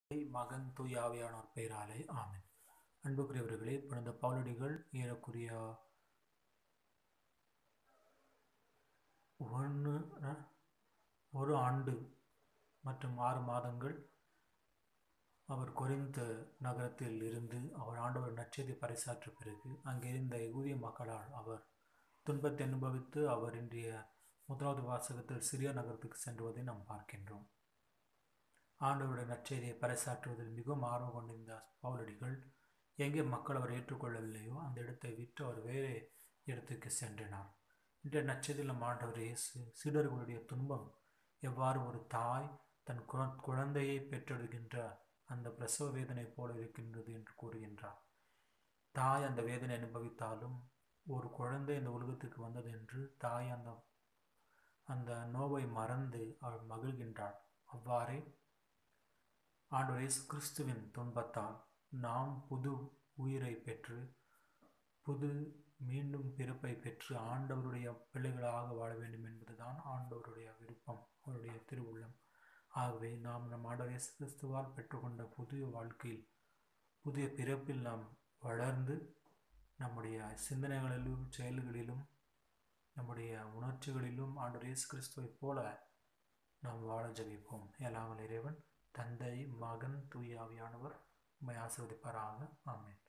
மகன் தூய ஆவியானோர் பெயராலே ஆமென் அன்புக்குரியவர்களே புனித பவுலடிகள் ஏறக்குறைய ஒன்று ஒரு ஆண்டு மற்றும் ஆறு மாதங்கள் அவர் கொரிந்த நகரத்தில் இருந்து அவர் ஆண்டவர் நற்செய்தி பறைசாற்ற பிறகு அங்கிருந்த யூதிய மக்களால் அவர் துன்பத்தை அனுபவித்து அவர் இன்றைய முதலாவது வாசகத்தில் சிறிய நகரத்துக்கு சென்றுவதை நாம் பார்க்கின்றோம் ஆண்டவருடைய நற்செய்தியை பறைசாற்றுவதில் மிகவும் ஆர்வம் கொண்டிருந்த பவுலடிகள் எங்கே மக்கள் அவர் ஏற்றுக்கொள்ளவில்லையோ அந்த இடத்தை விட்டு அவர் வேறு இடத்துக்கு சென்றினார் இன்றைய நற்செய்தியில் நம் ஆண்டவர் இயேசு சீடர்களுடைய துன்பம் எவ்வாறு ஒரு தாய் தன் குழந்தையை பெற்றெடுக்கின்ற அந்த பிரசவ வேதனை போல இருக்கின்றது என்று கூறுகின்றார் தாய் அந்த வேதனை அனுபவித்தாலும் ஒரு குழந்தை இந்த உலகத்துக்கு வந்தது என்று தாய் அந்த அந்த நோவை மறந்து அவள் மகிழ்கின்றாள் அவ்வாறே ஆண்டவர் இயேசு கிறிஸ்துவின் துன்பத்தால் நாம் புது உயிரை பெற்று புது மீண்டும் பிறப்பை பெற்று ஆண்டவருடைய பிள்ளைகளாக வாழ வேண்டும் என்பதுதான் ஆண்டவருடைய விருப்பம் அவருடைய திருவுள்ளம் ஆகவே நாம் நம் ஆண்டவர் இயேசு கிறிஸ்துவால் பெற்றுக்கொண்ட புதிய வாழ்க்கையில் புதிய பிறப்பில் நாம் வளர்ந்து நம்முடைய சிந்தனைகளிலும் செயல்களிலும் நம்முடைய உணர்ச்சிகளிலும் ஆண்டவர் இயேசு கிறிஸ்துவைப் போல நாம் வாழ ஜபிப்போம் எல்லாமல் இறைவன் தந்தை மகன் தூயாவியானவர் உண்மை ஆசிர்வதிப்பாராக ஆமேன்